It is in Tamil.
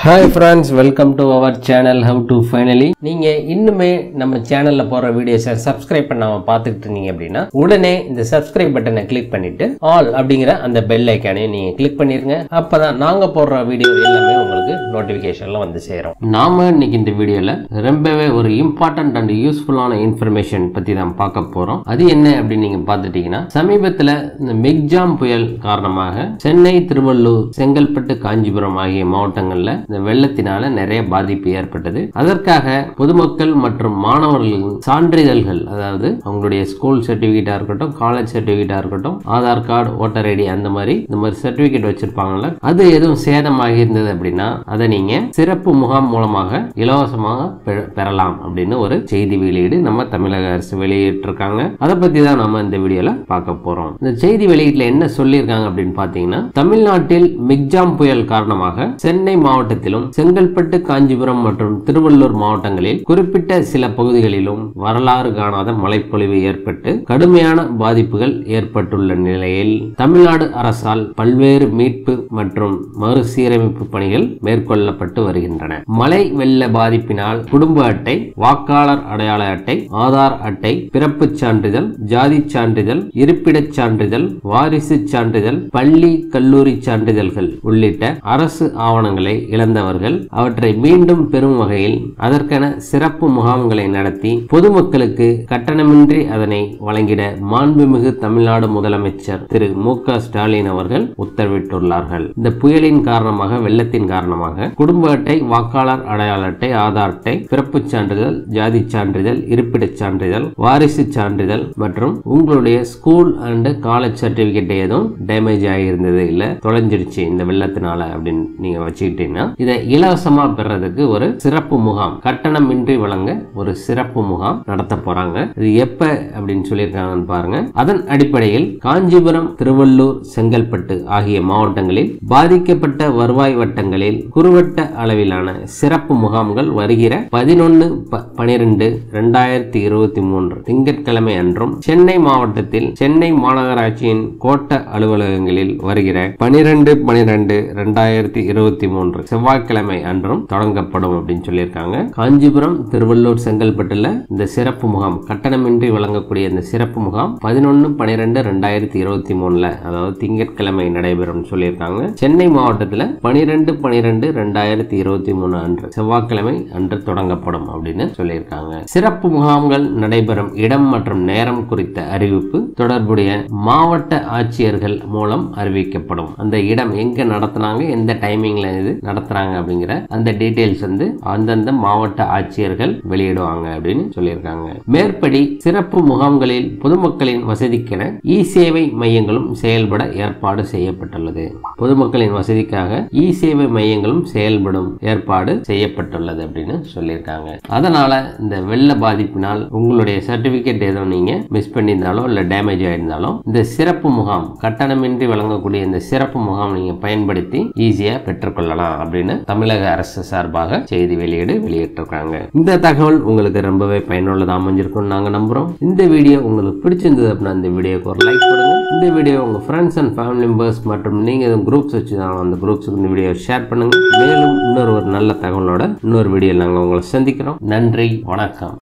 hi friends welcome to our channel how to finally நீங்கள் இன்னுமே நம்ம சேனலில் போகிற வீடியோஸை சப்ஸ்கிரைப் பண்ணாமல் பார்த்துக்கிட்டு இருந்தீங்க அப்படின்னா உடனே இந்த சப்ஸ்கிரைப் பட்டனை கிளிக் பண்ணிட்டு ஆல் அப்படிங்கிற அந்த பெல் ஐக்கானையும் நீங்கள் கிளிக் பண்ணிருங்க அப்போ தான் நாங்கள் போடுற வீடியோ எல்லாமே உங்களுக்கு நோட்டிஃபிகேஷனில் வந்து சேரும் நாம இன்னைக்கு இந்த வீடியோவில் ரொம்பவே ஒரு இம்பார்ட்டன்ட் அண்ட் யூஸ்ஃபுல்லான இன்ஃபர்மேஷன் பற்றி தான் பார்க்க போகிறோம் அது என்ன அப்படின்னு நீங்கள் பார்த்துட்டீங்கன்னா சமீபத்தில் இந்த மெக்ஜாம் புயல் காரணமாக சென்னை திருவள்ளூர் செங்கல்பட்டு காஞ்சிபுரம் ஆகிய மாவட்டங்களில் இந்த வெள்ளத்தினால நிறைய பாதிப்பு ஏற்பட்டது அதற்காக பொதுமக்கள் மற்றும் மாணவர்களின் சான்றிதழ்கள் அதாவது அவங்களுடைய ஸ்கூல் சர்டிபிகேட்டா இருக்கட்டும் காலேஜ் சர்டிபிகேட்டா இருக்கட்டும் ஆதார் கார்டு ஓட்டர் ஐடி அந்த மாதிரி இந்த மாதிரி சர்டிபிகேட் வச்சிருப்பாங்கல்ல அது எதுவும் சேதமாகி இருந்தது அப்படின்னா அதை நீங்க சிறப்பு முகாம் மூலமாக இலவசமாக பெ- பெறலாம் அப்படின்னு ஒரு செய்தி வெளியீடு நம்ம தமிழக அரசு வெளியிட்டிருக்காங்க அதை பத்தி தான் நம்ம இந்த வீடியோல பார்க்க போறோம் இந்த செய்தி வெளியீட்டுல என்ன சொல்லியிருக்காங்க அப்படின்னு பாத்தீங்கன்னா தமிழ்நாட்டில் மிக்ஜாம் புயல் காரணமாக சென்னை மாவட்டத்திலும் செங்கல்பட்டு காஞ்சிபுரம் மற்றும் திருவள்ளூர் மாவட்டங்களில் குறிப்பிட்ட சில பகுதிகளிலும் வரலாறு காணாத மழைப்பொழிவு ஏற்பட்டு கடுமையான பாதிப்புகள் ஏற்பட்டுள்ள நிலையில் தமிழ்நாடு அரசால் பல்வேறு மீட்பு மற்றும் மறுசீரமைப்பு பணிகள் மேற்கொள்ளப்பட்டு வருகின்றன மழை வெள்ள பாதிப்பினால் குடும்ப அட்டை வாக்காளர் அடையாள அட்டை ஆதார் அட்டை பிறப்புச் சான்றிதழ் ஜாதி சான்றிதழ் இருப்பிடச் சான்றிதழ் வாரிசு சான்றிதழ் பள்ளி கல்லூரி சான்றிதழ்கள் உள்ளிட்ட அரசு ஆவணங்களை இழந்தவர்கள் அவற்றை மீண்டும் பெறும் வகையில் அதற்கென சிறப்பு முகாம்களை நடத்தி பொதுமக்களுக்கு கட்டணமின்றி அதனை வழங்கிட மாண்புமிகு தமிழ்நாடு முதலமைச்சர் திரு மு க ஸ்டாலின் அவர்கள் உத்தரவிட்டுள்ளார்கள் இந்த புயலின் காரணமாக வெள்ளத்தின் காரணமாக குடும்ப அட்டை வாக்காளர் அடையாள அட்டை ஆதார் அட்டை பிறப்புச் சான்றிதழ் ஜாதி சான்றிதழ் இருப்பிடச் சான்றிதழ் வாரிசு சான்றிதழ் மற்றும் உங்களுடைய ஸ்கூல் அண்ட் காலேஜ் சர்டிபிகேட் எதுவும் டேமேஜ் ஆகியிருந்தது இல்ல தொலைஞ்சிருச்சு இந்த வெள்ளத்தினால அப்படின்னு நீங்க வச்சுக்கிட்டீங்கன்னா இதை இலவசமா பெறதுக்கு ஒரு சிறப்பு முகாம் கட்டணமின்றி வழங்க ஒரு சிறப்பு முகாம் நடத்த போறாங்க இது எப்ப அப்படின்னு சொல்லியிருக்காங்கன்னு பாருங்க அதன் அடிப்படையில் காஞ்சிபுரம் திருவள்ளூர் செங்கல்பட்டு ஆகிய மாவட்டங்களில் பாதிக்கப்பட்ட வருவாய் வட்டங்களில் குறுவட்ட அளவிலான சிறப்பு முகாம்கள் வருகிற பதினொன்னு பனிரெண்டு ரெண்டாயிரத்தி இருபத்தி மூன்று திங்கட்கிழமை அன்றும் சென்னை மாவட்டத்தில் சென்னை மாநகராட்சியின் கோட்ட அலுவலகங்களில் வருகிற பனிரெண்டு பனிரெண்டு ரெண்டாயிரத்தி இருபத்தி மூன்று செவ்வாய்க்கிழமை அன்றும் தொடங்கப்படும் அப்படின்னு சொல்லியிருக்காங்க காஞ்சிபுரம் திருவள்ளூர் செங்கல்பட்டுல இந்த சிறப்பு முகாம் கட்டணமின்றி வழங்கக்கூடிய இந்த சிறப்பு முகாம் பதினொன்னு பனிரெண்டு ரெண்டாயிரத்தி இருபத்தி மூணுல அதாவது திங்கட்கிழமை நடைபெறும் சொல்லியிருக்காங்க சென்னை மாவட்டத்தில் பனிரெண்டு பனிரெண்டு ரெண்டாயிரத்தி இருபத்தி மூணு அன்று செவ்வாய்க்கிழமை அன்று தொடங்கப்படும் அப்படின்னு சொல்லியிருக்காங்க சிறப்பு முகாம்கள் நடைபெறும் இடம் மற்றும் நேரம் குறித்த அறிவிப்பு தொடர்புடைய மாவட்ட ஆட்சியர்கள் மூலம் அறிவிக்கப்படும் அந்த இடம் எங்க நடத்துனாங்க எந்த டைமிங்ல இது நடத்துறாங்க அப்படிங்கிற அந்த டீடைல்ஸ் வந்து அந்தந்த மாவட்ட ஆட்சியர்கள் வெளியிடுவாங்க அப்படின்னு சொல்லியிருக்காங்க மேற்படி சிறப்பு முகாம்களில் பொதுமக்களின் வசதிக்கென இ சேவை மையங்களும் செயல்பட ஏற்பாடு செய்யப்பட்டுள்ளது பொதுமக்களின் வசதிக்காக இ சேவை மையங்களும் செயல்படும் ஏற்பாடு செய்யப்பட்டுள்ளது அப்படின்னு சொல்லியிருக்காங்க அதனால இந்த வெள்ள பாதிப்பினால் உங்களுடைய சர்டிபிகேட் ஏதோ நீங்க மிஸ் பண்ணியிருந்தாலோ இல்ல டேமேஜ் ஆயிருந்தாலும் இந்த சிறப்பு முகாம் கட்டணமின்றி வழங்கக்கூடிய இந்த சிறப்பு முகாம் நீங்க பயன்படுத்தி ஈஸியா பெற்றுக்கொள்ளலாம் அப்படின்னு தமிழக அரசு சார்பாக செய்தி வெளியீடு வெளியிட்டிருக்காங்க இந்த தகவல் உங்களுக்கு ரொம்பவே பயனுள்ளதா அமைஞ்சிருக்கும் நாங்க நம்புறோம் இந்த வீடியோ உங்களுக்கு பிடிச்சிருந்தது அப்படின்னா இந்த வீடியோக்கு ஒரு லைக் கொடுங்க இந்த வீடியோ உங்க ஃப்ரெண்ட்ஸ் அண்ட் ஃபேமிலி மெம்பர்ஸ் மற்றும் நீங்க எதுவும் குரூப்ஸ் வச்சுதான் அந்த குரூப்ஸுக்கு இந்த வீடியோ ஷேர் பண்ணுங்க மேலும் இன்னொரு ஒரு நல்ல தகவலோட இன்னொரு வீடியோ நாங்க உங்களை சந்திக்கிறோம் நன்றி வணக்கம்